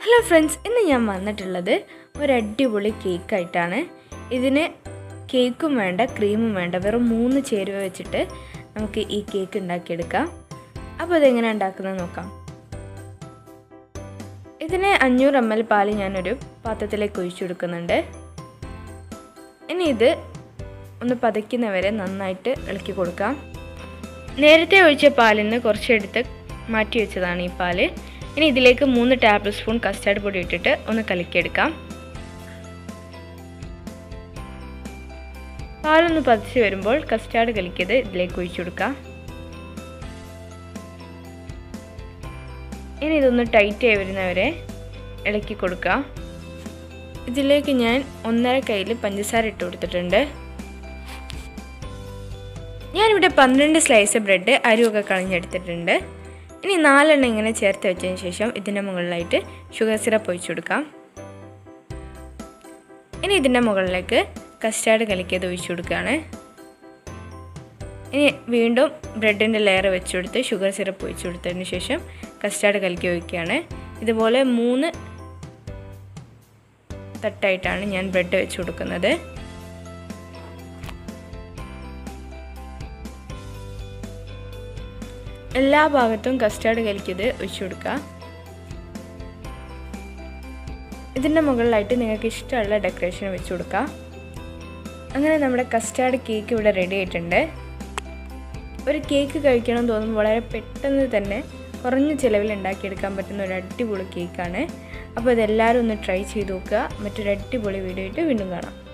hello friends ഇന്ന് ഞാൻ വന്നിട്ടുള്ളത് ഒരു അടിപൊളി കേക്കായിട്ടാണ് ഇതിന് കേക്കും വേണ്ട ക്രീമും വേണ്ട വെറും മൂന്ന് ചേരുവ വെച്ചിട്ട് നമുക്ക് ഈ കേക്ക് ഉണ്ടാക്കിയെടുക്കാം അപ്പോൾ ഇതെങ്ങനെ ഉണ്ടാക്കുന്നത് നോക്കാം ഇതിന് അഞ്ഞൂറ് എം എൽ പാല് ഞാനൊരു പാത്രത്തിലേക്ക് ഒഴിച്ചു കൊടുക്കുന്നുണ്ട് ഇനി ഇത് ഒന്ന് പതയ്ക്കുന്നവരെ നന്നായിട്ട് ഇളക്കി കൊടുക്കാം നേരത്തെ ഒഴിച്ച പാലിൽ നിന്ന് കുറച്ചെടുത്ത് മാറ്റി വെച്ചതാണ് ഈ പാല് ഇനി ഇതിലേക്ക് മൂന്ന് ടേബിൾ സ്പൂൺ കസ്റ്റാർഡ് പൊടി ഇട്ടിട്ട് ഒന്ന് കലക്കിയെടുക്കാം പാലൊന്ന് പതിച്ച് വരുമ്പോൾ കസ്റ്റാർഡ് കലക്കിയത് ഇതിലേക്ക് ഒഴിച്ചു കൊടുക്കാം ഇനി ഇതൊന്ന് ടൈറ്റ് ആയി വരുന്നവരെ ഇളക്കി കൊടുക്കാം ഇതിലേക്ക് ഞാൻ ഒന്നര കയ്യിൽ പഞ്ചസാര ഇട്ട് കൊടുത്തിട്ടുണ്ട് ഞാനിവിടെ പന്ത്രണ്ട് സ്ലൈസ് ബ്രെഡ് അരിയൊക്കെ കളഞ്ഞെടുത്തിട്ടുണ്ട് ഇനി നാലെണ്ണം ഇങ്ങനെ ചേർത്ത് വെച്ചതിന് ശേഷം ഇതിൻ്റെ മുകളിലായിട്ട് ഷുഗർ സിറപ്പ് ഒഴിച്ചു കൊടുക്കാം ഇനി ഇതിൻ്റെ മുകളിലേക്ക് കസ്റ്റാർഡ് കലക്കിയത് ഒഴിച്ചു കൊടുക്കുകയാണ് ഇനി വീണ്ടും ബ്രെഡിൻ്റെ ലെയർ വെച്ച് കൊടുത്ത് ഷുഗർ സിറപ്പ് ഒഴിച്ചു കൊടുത്തതിന് ശേഷം കസ്റ്റാർഡ് കലക്കി ഒഴിക്കുകയാണ് ഇതുപോലെ മൂന്ന് തട്ടായിട്ടാണ് ഞാൻ ബ്രെഡ് വെച്ച് കൊടുക്കുന്നത് എല്ലാ ഭാഗത്തും കസ്റ്റാർഡ് കലക്കിയത് ഒഴിച്ചു കൊടുക്കുക ഇതിൻ്റെ മുകളിലായിട്ട് നിങ്ങൾക്ക് ഇഷ്ടമുള്ള ഡെക്കറേഷൻ വെച്ച് കൊടുക്കുക അങ്ങനെ നമ്മുടെ കസ്റ്റാർഡ് കേക്ക് ഇവിടെ റെഡി ആയിട്ടുണ്ട് ഒരു കേക്ക് കഴിക്കണം തോന്നുമ്പോൾ വളരെ പെട്ടെന്ന് തന്നെ കുറഞ്ഞ ചിലവിൽ ഉണ്ടാക്കിയെടുക്കാൻ പറ്റുന്ന ഒരു അടിപൊളി കേക്കാണ് അപ്പോൾ ഇതെല്ലാവരും ഒന്ന് ട്രൈ ചെയ്ത് നോക്കുക മറ്റൊരു അടിപൊളി വീഡിയോ ആയിട്ട് വീണ്ടും കാണാം